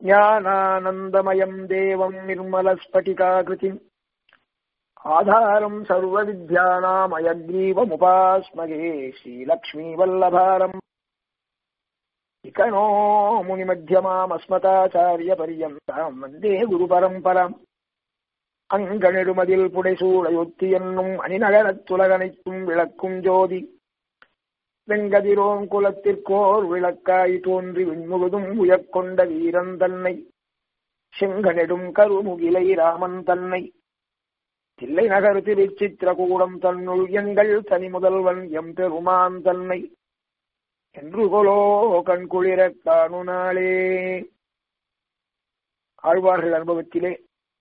ज्ञानानन्दमयम् देवम् निर्मलस्फटिकाकृतिम् आधारम् सर्वविद्यानामयग्रीवमुपास्मगे श्रीलक्ष्मीवल्लभारम् इकनो முனிமத்தியமாமஸ்மதாச்சாரியபரியந்தாம் வந்தே குருபரம்பராம் அங்கனெடுமதில் புடைசூடையொத்தி என்னும் அணிநகரத் துலகனைத்தும் விளக்கும் ஜோதி வெங்கதிரோம் குலத்திற்கோர் விளக்காய் தோன்றி விண்முழுதும் உயர்கொண்ட வீரன் தன்னை செங்கனெடும் கருமுகிலை ராமன் தன்னை தில்லை நகர் திருச்சித்திரகூடம் தன்னுள் எங்கள் தனி முதல்வன் எம் பெருமான் தன்னை என்று கொலோ கண்குளிரக் காணு நாளே ஆழ்வார்கள் அனுபவத்திலே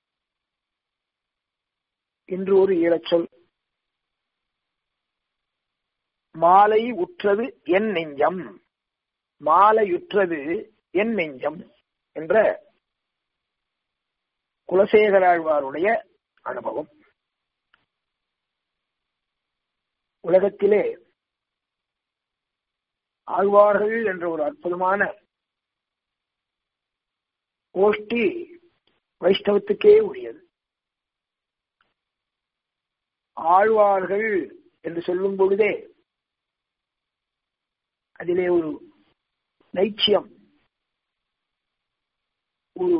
இன்று ஒரு ஈழச்சொல் மாலை உற்றது என் நெஞ்சம் மாலையுற்றது என் நெஞ்சம் என்ற குலசேகராழ்வாருடைய அனுபவம் உலகத்திலே ஆழ்வார்கள் என்ற ஒரு அற்புதமான கோஷ்டி வைஷ்ணவத்துக்கே உரியது ஆழ்வார்கள் என்று சொல்லும் பொழுதே அதிலே ஒரு நைச்சியம் ஒரு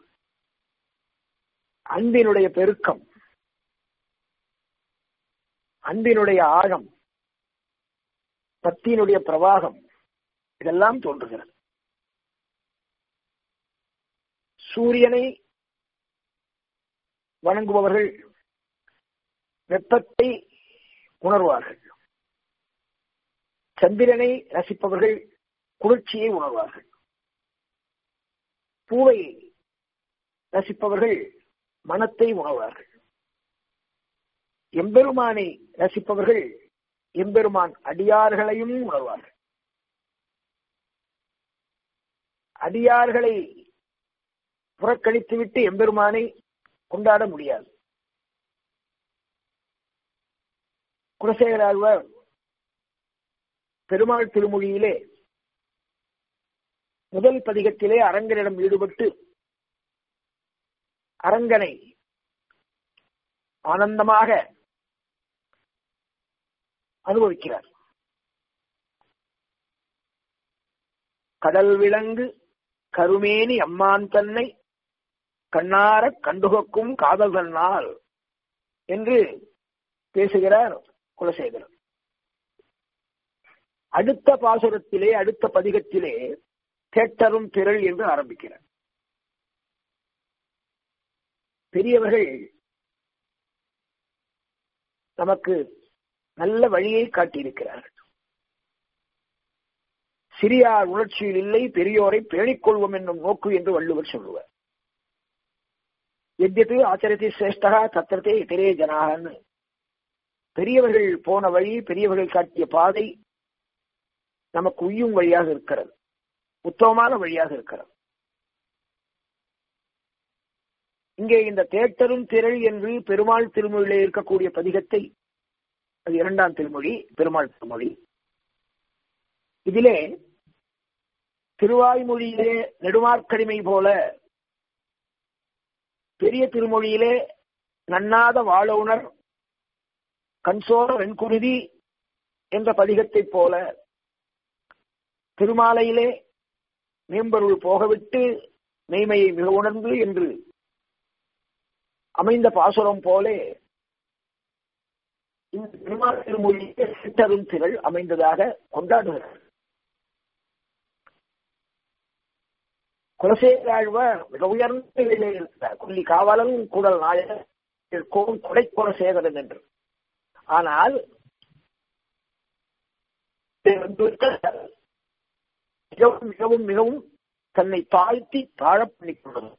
அன்பினுடைய பெருக்கம் அன்பினுடைய ஆழம் பக்தியினுடைய பிரவாகம் இதெல்லாம் தோன்றுகிறது சூரியனை வணங்குபவர்கள் வெப்பத்தை உணர்வார்கள் சந்திரனை ரசிப்பவர்கள் குளிர்ச்சியை உணர்வார்கள் பூவை ரசிப்பவர்கள் மனத்தை உணர்வார்கள் எம்பெருமானை ரசிப்பவர்கள் எம்பெருமான் அடியார்களையும் உணர்வார்கள் அடியார்களை புறக்கணித்துவிட்டு எம்பெருமானை கொண்டாட முடியாது குலசேகராழ்வார் பெருமாள் திருமொழியிலே முதல் பதிகத்திலே அரங்கனிடம் ஈடுபட்டு அரங்கனை ஆனந்தமாக அனுபவிக்கிறார் கடல் விலங்கு கருமேனி அம்மான் தன்னை கண்ணார கண்டுகக்கும் காதல் தன்னால் என்று பேசுகிறார் குலசேகரன் அடுத்த பாசுரத்திலே அடுத்த பதிகத்திலே கேட்டரும் திரள் என்று ஆரம்பிக்கிறார் பெரியவர்கள் நமக்கு நல்ல வழியை காட்டியிருக்கிறார்கள் சிறியார் உணர்ச்சியில் இல்லை பெரியோரை பேணிக் கொள்வோம் என்னும் நோக்கு என்று வள்ளுவர் சொல்லுவார் எத்தியது ஆச்சரத்தை சிரேஷ்டகா தத்திரத்தை இத்தரே ஜனாகன்னு பெரியவர்கள் போன வழி பெரியவர்கள் காட்டிய பாதை நமக்கு உய்யும் வழியாக இருக்கிறது உத்தமமான வழியாக இருக்கிறது இங்கே இந்த தேட்டரும் திரள் என்று பெருமாள் திருமொழியிலே இருக்கக்கூடிய பதிகத்தை அது இரண்டாம் திருமொழி பெருமாள் திருமொழி இதிலே திருவாய்மொழியிலே நெடுமார்க்கடிமை போல பெரிய திருமொழியிலே நன்னாத வாழவுணர் கன்சோர வெண்குருதி என்ற பதிகத்தைப் போல திருமாலையிலே மேம்பொருள் போகவிட்டு மெய்மையை மிக உணர்ந்து என்று அமைந்த பாசுரம் போலே இந்த பெருமாள் திருமொழியிலே சித்தரும் திரள் அமைந்ததாக கொண்டாடுகிறார் குலசேகராழ்வார் மிக உயர்ந்த நிலையிலே இருக்கிறார் கொல்லி காவலன் குடல் நாயகன் கொடை குலசேகரன் என்று ஆனால் மிகவும் மிகவும் மிகவும் தன்னை தாழ்த்தி தாழ பண்ணிக் கொண்டது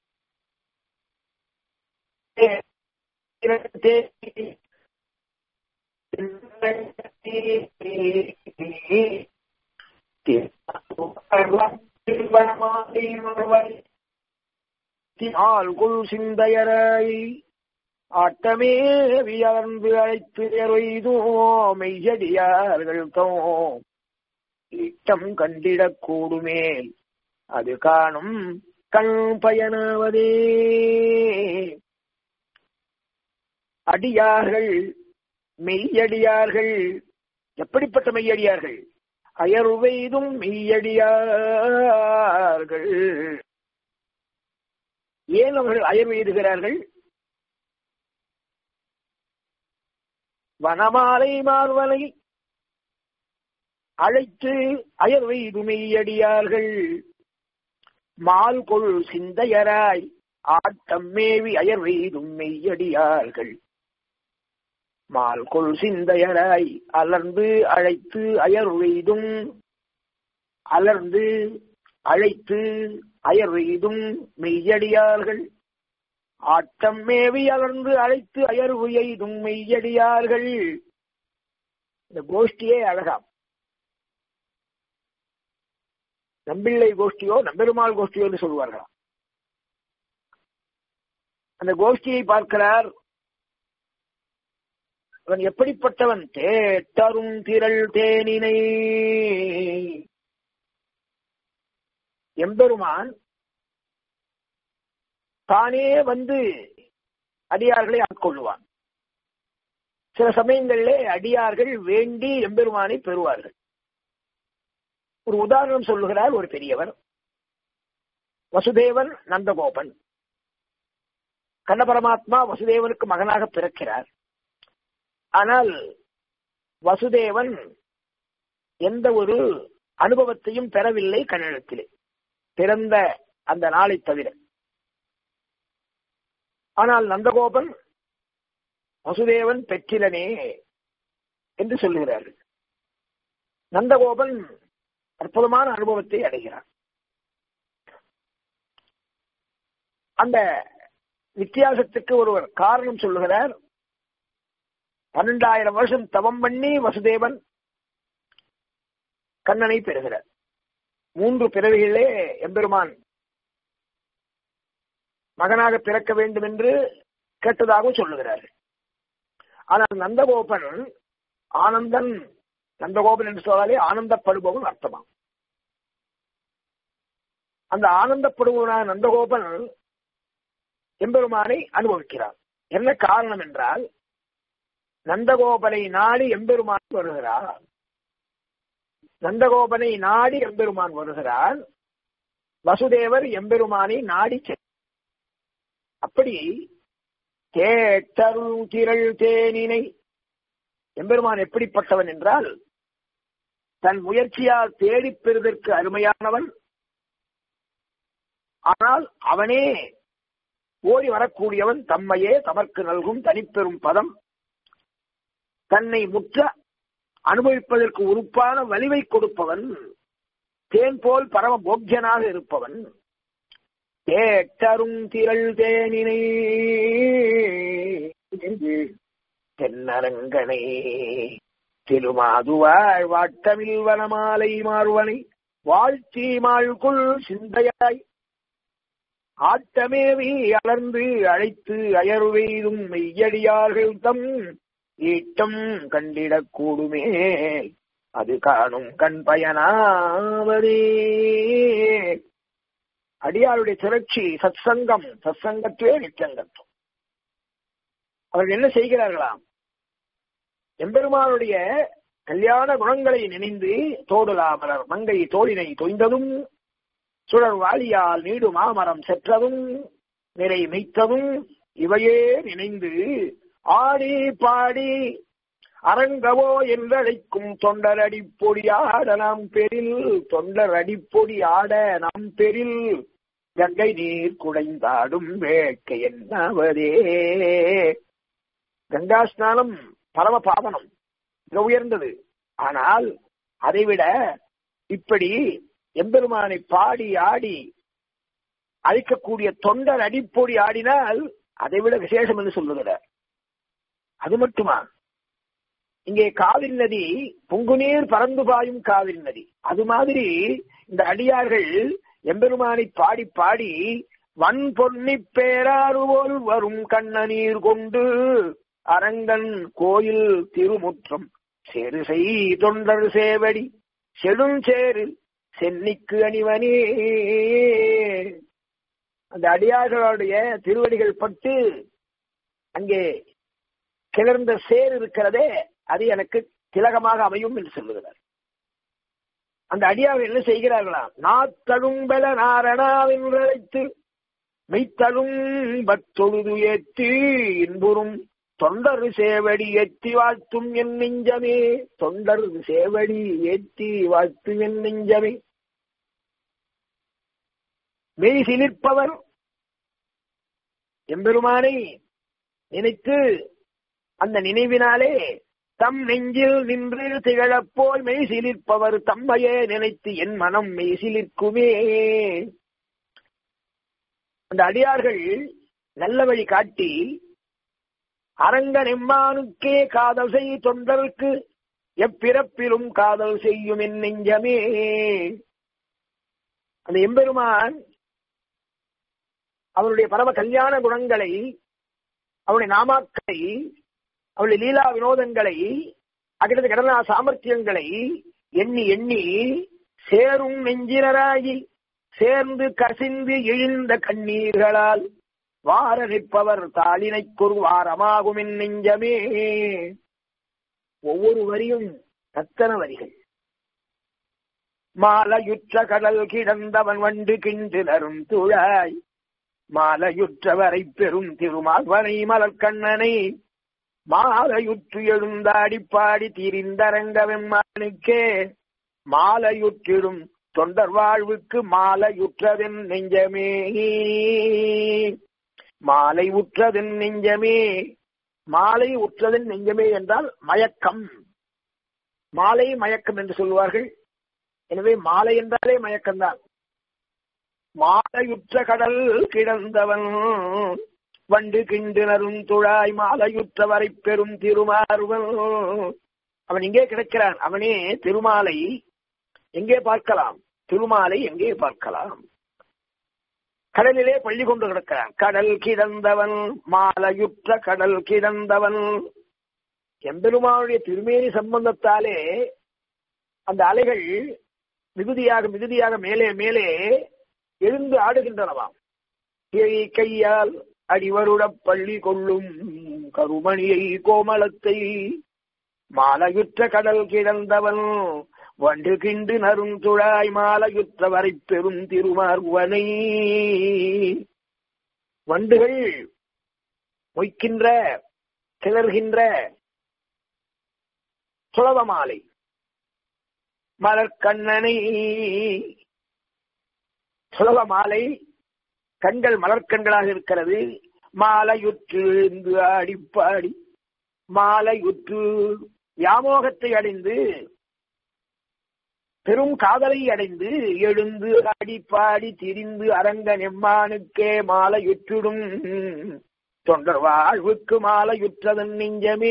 ஆள்குள் சிந்தையரை ஆட்டமே வியர்ந்து அழைத்து எய்தோ மெய்யடியார்கள் தோ ஈட்டம் கண்டிடக் கூடுமேல் அது காணும் கண் பயனாவதே அடியார்கள் மெய்யடியார்கள் எப்படிப்பட்ட மெய்யடியார்கள் அயர்வெய்தும் மெய்யடியார்கள் ஏன் அவர்கள் அயர்வு எய்துகிறார்கள் வனமாலை மார்வலை அழைத்து அயர்வெய்து மெய்யடியார்கள் மால் கொள் சிந்தையராய் ஆட்டம் மேவி அயர்வெய்தும் மெய்யடியார்கள் மால் கொள் சிந்தையராய் அலர்ந்து அழைத்து அயர்வெய்தும் அலர்ந்து அழைத்து அயர்வெய்தும் மெய்யடியார்கள் ஆட்டம் மேவி அலர்ந்து அழைத்து அயர்வு எய்தும் மெய்யடியார்கள் இந்த கோஷ்டியே அழகாம் நம்பிள்ளை கோஷ்டியோ நம்பெருமாள் கோஷ்டியோ என்று சொல்வார்களாம் அந்த கோஷ்டியை பார்க்கிறார் அவன் எப்படிப்பட்டவன் தேட்டரும் திரள் தேனினை எம்பெருமான் தானே வந்து அடியார்களை ஆட்கொள்ளுவான் சில சமயங்களிலே அடியார்கள் வேண்டி எம்பெருமானை பெறுவார்கள் ஒரு உதாரணம் சொல்லுகிறார் ஒரு பெரியவர் வசுதேவன் நந்தகோபன் கண்ண பரமாத்மா வசுதேவனுக்கு மகனாக பிறக்கிறார் ஆனால் வசுதேவன் எந்த ஒரு அனுபவத்தையும் பெறவில்லை கன்னடத்திலே பிறந்த அந்த நாளை தவிர ஆனால் நந்தகோபன் வசுதேவன் பெற்றிலனே என்று சொல்லுகிறார்கள் நந்தகோபன் அற்புதமான அனுபவத்தை அடைகிறார் அந்த வித்தியாசத்துக்கு ஒருவர் காரணம் சொல்லுகிறார் பன்னெண்டாயிரம் வருஷம் தவம் பண்ணி வசுதேவன் கண்ணனை பெறுகிறார் மூன்று பிறவிகளே எம்பெருமான் மகனாக பிறக்க வேண்டும் என்று கேட்டதாகவும் சொல்லுகிறார்கள் ஆனால் நந்தகோபன் ஆனந்தன் நந்தகோபன் என்று சொன்னாலே ஆனந்தப்படுபவன் அர்த்தமா அந்த ஆனந்தப்படுபவனான நந்தகோபன் எம்பெருமானை அனுபவிக்கிறார் என்ன காரணம் என்றால் நந்தகோபனை நாடி எம்பெருமான் வருகிறார் நந்தகோபனை நாடி எம்பெருமான் வருகிறார் வசுதேவர் எம்பெருமானை நாடி அப்படி தேட்டருள் திரள் தேனினை எம்பெருமான் எப்படிப்பட்டவன் என்றால் தன் முயற்சியால் தேடிப் பெறுவதற்கு அருமையானவன் ஆனால் அவனே ஓடி வரக்கூடியவன் தம்மையே தமக்கு நல்கும் தனிப்பெரும் பதம் தன்னை முற்ற அனுபவிப்பதற்கு உறுப்பான வலிவை கொடுப்பவன் தேன் போல் பரம போக்கியனாக இருப்பவன் தேட்டரும் திரள் தேனினை தென்னரங்கனை திருமாதுவாழ் வாட்டமில் வனமாலை மாறுவனை வாழ்த்தி மாழ்குள் சிந்தையாய் ஆட்டமேவி அலர்ந்து அழைத்து அயர்வெய்தும் மெய்யடியார்கள் தம் ஈட்டம் கண்டிடக் கூடுமே அது காணும் கண் பயனாவதே அடியாருடைய திரட்சி சத்சங்கம் சத்சங்கத்துவே நிச்சங்கத்துவம் அவர்கள் என்ன செய்கிறார்களாம் எம்பெருமானுடைய கல்யாண குணங்களை நினைந்து தோடுலாமலர் மங்கை தோழினை தொய்ந்ததும் சுழர் வாலியால் நீடு மாமரம் செற்றதும் நிறை மெய்த்ததும் இவையே நினைந்து ஆடி பாடி அரங்கவோ என்றழைக்கும் தொண்டர் அடிப்பொடி ஆட நாம் பெரில் தொண்டர் அடிப்பொடி ஆட நாம் பெரில் கங்கை நீர் குடைந்தாடும் வேட்கை என்னவதே கங்கா ஸ்நானம் பரம பாவனம் மிக உயர்ந்தது ஆனால் அதைவிட இப்படி எம்பெருமானை பாடி ஆடி அழிக்கக்கூடிய தொண்டர் அடிப்பொடி ஆடினால் அதைவிட விசேஷம் என்று சொல்லுகிறார் அது மட்டுமா இங்கே காவிரி நதி பொங்குநீர் பறந்து பாயும் காவிரி நதி அது மாதிரி இந்த அடியார்கள் எம்பெருமானை பாடி பாடி வன் பொன்னி பேராறு போல் வரும் கண்ணநீர் கொண்டு அரங்கன் கோயில் திருமுற்றம் சேரு செய் தொண்டர் சேவடி செடும் சேரு சென்னிக்கு அணிவனே அந்த அடியார்களுடைய திருவடிகள் பட்டு அங்கே கிளர்ந்த சேர் இருக்கிறதே அது எனக்கு திலகமாக அமையும் என்று சொல்லுகிறார் அந்த அடியார்கள் என்ன செய்கிறார்களாம் நாத்தழும்பல நாரணாவென்று அழைத்து மெய்த்தழும்பத்தொழுது ஏற்றி இன்புறும் தொண்டர் சேவடி ஏற்றி வாழ்த்தும் என் நெஞ்சமே தொண்டர் சேவடி ஏற்றி வாழ்த்தும் என் நெஞ்சமே மெய் சிலிர்ப்பவர் எம்பெருமானை நினைத்து அந்த நினைவினாலே தம் நெஞ்சில் நின்று திகழப்போய் மெய் சிலிர்ப்பவர் தம்மையே நினைத்து என் மனம் மெய் சிலிர்க்குமே அந்த அடியார்கள் நல்ல வழி காட்டி அரங்கன் எம்மானுக்கே காதல் செய் தொண்டருக்கு எப்பிறப்பிலும் காதல் செய்யும் என் நெஞ்சமே அந்த எம்பெருமான் அவருடைய பரம கல்யாண குணங்களை அவருடைய நாமாக்களை அவருடைய லீலா வினோதங்களை அகிடத்து கடனா சாமர்த்தியங்களை எண்ணி எண்ணி சேரும் நெஞ்சினராகி சேர்ந்து கசிந்து எழுந்த கண்ணீர்களால் வார நிற்பவர் தாளினை வாரமாகும் என் நெஞ்சமே ஒவ்வொரு வரியும் தத்தன வரிகள் மாலையுற்ற கடல் கிடந்தவன் வண்டு கிண்டு நரும் துழாய் மாலையுற்றவரை பெரும் திருமால்வனை மலர்கண்ணனை மாலையுற்று எழுந்தாடி பாடி திரிந்தரங்க வெம்மானுக்கே மாலையுற்றிடும் தொண்டர் வாழ்வுக்கு மாலையுற்றதென் நெஞ்சமே மாலை உற்றதென் நெஞ்சமே மாலை உற்றதென் நெஞ்சமே என்றால் மயக்கம் மாலை மயக்கம் என்று சொல்வார்கள் எனவே மாலை என்றாலே மயக்கம்தான் மாலையுற்ற கடல் கிடந்தவன் வண்டு கிண்டினரும் துழாய் மாலையுற்றவரை பெரும் திருமாறுவன் அவன் இங்கே கிடைக்கிறான் அவனே திருமாலை எங்கே பார்க்கலாம் திருமாலை எங்கே பார்க்கலாம் கடலிலே பள்ளி கொண்டு கிடக்கிறான் கடல் கிடந்தவன் மாலையுற்ற கடல் கிடந்தவன் எம்பெருமானுடைய திருமேனி சம்பந்தத்தாலே அந்த அலைகள் மிகுதியாக மிகுதியாக மேலே மேலே எழுந்து ஆடுகின்றனவாம் கிழி கையால் அடிவருட பள்ளி கொள்ளும் கருமணியை கோமலத்தை மாலையுற்ற கடல் கிடந்தவன் வண்டு கிண்டு நருந்துழாய் மாலையுற்ற வரை பெரும் திருமார்வனை வண்டுகள் மொய்க்கின்ற கிளர்கின்ற சுலப மாலை மலர்கண்ணனை சுலப மாலை கண்கள் மலர்கண்களாக இருக்கிறது மாலையுற்று இருந்து ஆடிப்பாடி மாலையுற்று வியாமோகத்தை அடைந்து பெரும் காதலை அடைந்து எழுந்து ஆடி பாடி திரிந்து அரங்க நெம்மானுக்கே மாலையுற்றிடும் தொண்டர் வாழ்வுக்கு மாலையுற்றதன் நெஞ்சமே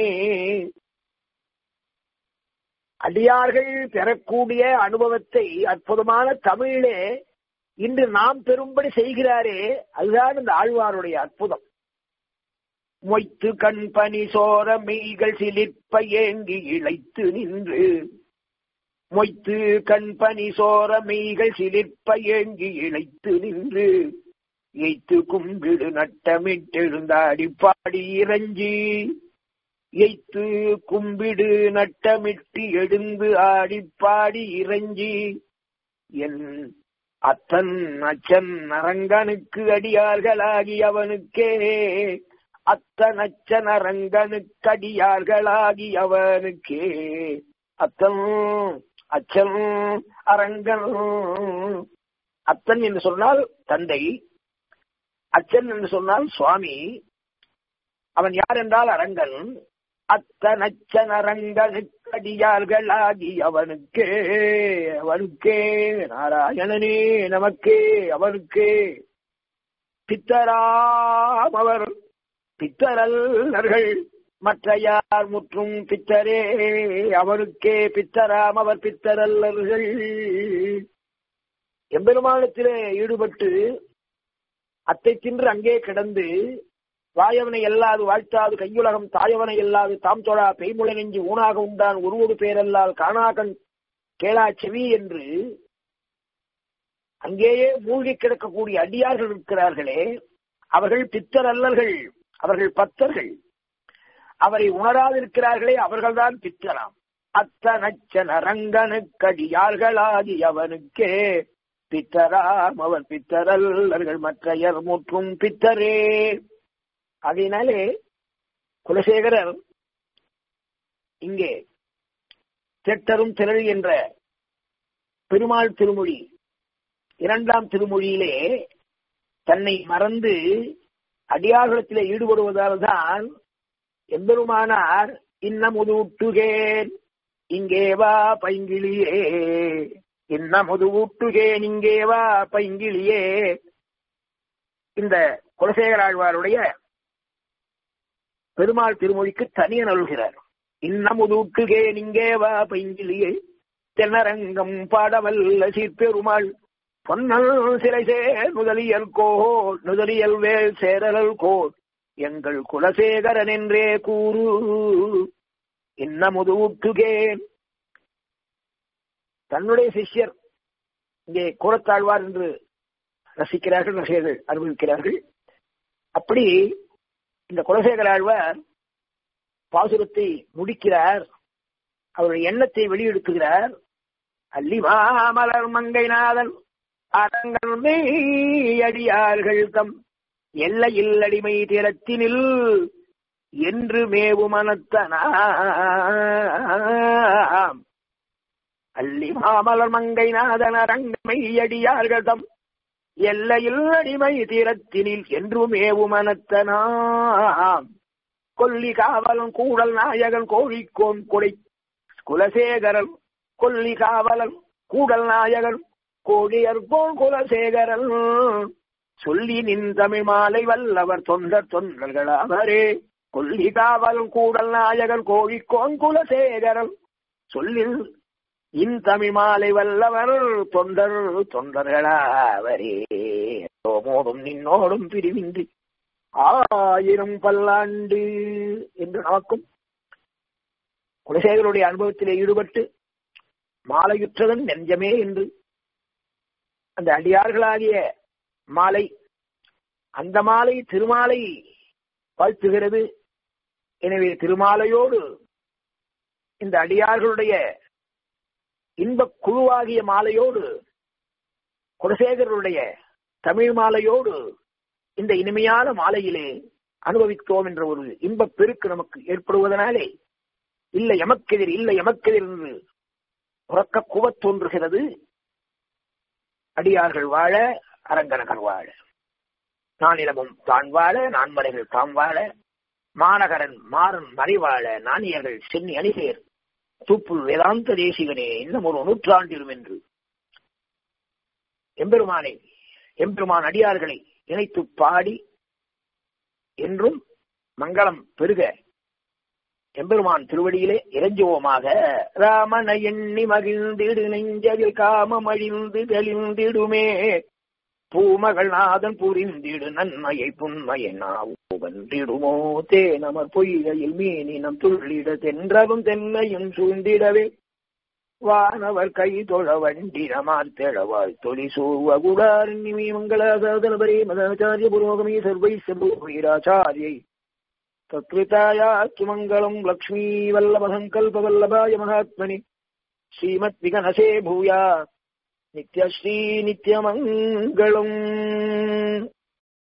அடியார்கள் பெறக்கூடிய அனுபவத்தை அற்புதமான தமிழிலே இன்று நாம் பெறும்படி செய்கிறாரே அதுதான் இந்த ஆழ்வாருடைய அற்புதம் மொய்த்து கண் பனி சோர மெய்கள் சிலிர்ப்ப ஏங்கி இழைத்து நின்று மொய்த்து கண் பனி சோர மெய்கள் சிலிர்ப்ப ஏங்கி இழைத்து நின்று எய்த்து கும்பிடு நட்டமிட்டெழுந்தாடி பாடி இறஞ்சி எய்த்து கும்பிடு நட்டமிட்டு எழுந்து ஆடி பாடி இறஞ்சி என் அத்தன் அச்சன் அரங்கனுக்கு அடியார்களாகி அவனுக்கே அத்தன் அச்சன் அரங்கனுக்கு அடியார்களாகி அவனுக்கே அத்தன் அச்சன் அரங்கன் அத்தன் என்று சொன்னால் தந்தை அச்சன் என்று சொன்னால் சுவாமி அவன் யார் என்றால் அரங்கன் அத்தனச்சன் அரங்கனுக்கடியார்களாகி அவனுக்கே அவனுக்கே நாராயணனே நமக்கே அவனுக்கே பித்தராம் அவர் பித்தரல்லர்கள் மற்ற யார் முற்றும் பித்தரே அவனுக்கே பித்தராம் அவர் பித்தரல்லர்கள் எம்பெருமானத்திலே ஈடுபட்டு அத்தை தின்று அங்கே கிடந்து வாயவனை எல்லாது வாழ்த்தாது கையுலகம் தாயவனை எல்லாது தாம் தொழா பெய்முளை நெஞ்சு ஊனாக உண்டான் ஒருவொரு பேரல்லால் காணாகன் கேளா செவி என்று அங்கேயே மூழ்கி கிடக்கக்கூடிய அடியார்கள் இருக்கிறார்களே அவர்கள் பித்தர் அல்லர்கள் அவர்கள் பத்தர்கள் அவரை உணராதிருக்கிறார்களே அவர்கள்தான் பித்தராம் அத்தனச்சன ரங்கனுக்கடியார்களாதி அவனுக்கே பித்தராம் அவன் பித்தரல்லர்கள் மற்றையர் முற்றும் பித்தரே அதனாலே குலசேகரர் இங்கே தெட்டரும் திரள் என்ற பெருமாள் திருமொழி இரண்டாம் திருமொழியிலே தன்னை மறந்து அடியார்களத்திலே ஈடுபடுவதால் தான் எம்பெருமானார் இன்னமுது ஊட்டுகேன் இங்கே வா பைங்கிளியே இன்னமுது ஊட்டுகேன் இங்கே வா பைங்கிளியே இந்த குலசேகராழ்வாருடைய பெருமாள் திருமொழிக்கு தனியன் அருள்கிறார் இன்னமுதூட்டுகேன் இங்கே வா பைங்கிளியே தென்னரங்கம் பாடவல்ல சீர்பெருமாள் பொன்னல் சிலை சேர் முதலியல் கோல் முதலியல் வேல் சேரல் கோல் எங்கள் குலசேகரன் என்றே கூறு இன்னமுது ஊட்டுகேன் தன்னுடைய சிஷ்யர் இங்கே கூறத்தாழ்வார் என்று ரசிக்கிறார்கள் ரசிகர்கள் அனுபவிக்கிறார்கள் அப்படி இந்த குலசேகர ஆழ்வார் பாசுரத்தை முடிக்கிறார் அவருடைய எண்ணத்தை வெளியெடுக்குகிறார் அல்லிமாமலர் மங்கைநாதன் அரங்கன் அடியார்கள் தம் எல்லையில் அடிமை திறத்தினில் என்று மேவு மனத்தனாம் அல்லி மாமலர் மங்கைநாதன் அரங்கமை அடியார்கள் தம் எல்லையில் அடிமை தீரத்தினில் என்றும் ஏவு மனத்தனாம் கொல்லி காவலன் கூடல் நாயகன் கோழிக்கோன் கொடை குலசேகரன் கொல்லி காவலன் கூடல் நாயகன் கோடியர்கோன் குலசேகரன் சொல்லி நின் தமிழ் மாலை வல்லவர் தொண்டர் தொண்டர்கள் அவரே கொல்லி காவலன் கூடல் நாயகன் கோழிக்கோன் குலசேகரன் சொல்லி இன் தமிழ் மாலை வல்லவர் தொண்டர் தொண்டர்களாவரே ஓமோடும் நின்னோடும் பிரிவின்றி ஆயிரம் பல்லாண்டு என்று நமக்கும் குலசேகருடைய அனுபவத்திலே ஈடுபட்டு மாலையுற்றதன் நெஞ்சமே என்று அந்த அடியார்களாகிய மாலை அந்த மாலை திருமாலை வாழ்த்துகிறது எனவே திருமாலையோடு இந்த அடியார்களுடைய இன்பக் குழுவாகிய மாலையோடு குலசேகரருடைய தமிழ் மாலையோடு இந்த இனிமையான மாலையிலே அனுபவித்தோம் என்ற ஒரு இன்பப் பெருக்கு நமக்கு ஏற்படுவதனாலே இல்லை எமக்கெதிர் இல்லை எமக்கெதிர் என்று உறக்க குவத் தோன்றுகிறது அடியார்கள் வாழ அரங்கனகர் வாழ நானிலமும் தான் வாழ நான்மலைகள் தாம் வாழ மாநகரன் மாறன் மறைவாழ நாணியர்கள் சென்னி அணிசேர் தூப்புள் வேதாந்த தேசிகனே இன்னும் ஒரு நூற்றாண்டிலும் என்று எம்பெருமானை எம்பெருமான் அடியார்களை இணைத்து பாடி என்றும் மங்களம் பெருக எம்பெருமான் திருவடியிலே இறைஞ்சுவோமாக ராமன எண்ணி மகிழ்ந்திடு நெஞ்சதில் காமம் அழிந்து தெளிந்திடுமே பூமகள் நாதன் புரிந்திடு நன்மையை புண்மையை நாவுவன்றிடுமோ தேனமர் பொய்கையில் மீனினம் துள்ளிட தென்றவும் தென்னையும் சூழ்ந்திடவே வானவர் கை தொழ வண்டினமார் தெழவாய் தொழி சூவ குடாரண்யமீ மங்களாசாதனபரே மதாச்சாரிய புரோகமே சர்வை சம்பூராச்சாரியை तत्कृतायास्तु मङ्गलम् लक्ष्मी वल्लभसङ्कल्पवल्लभाय महात्मनि श्रीमद्विगणसे भूया नित्यश्री नित्यमङ्गलम्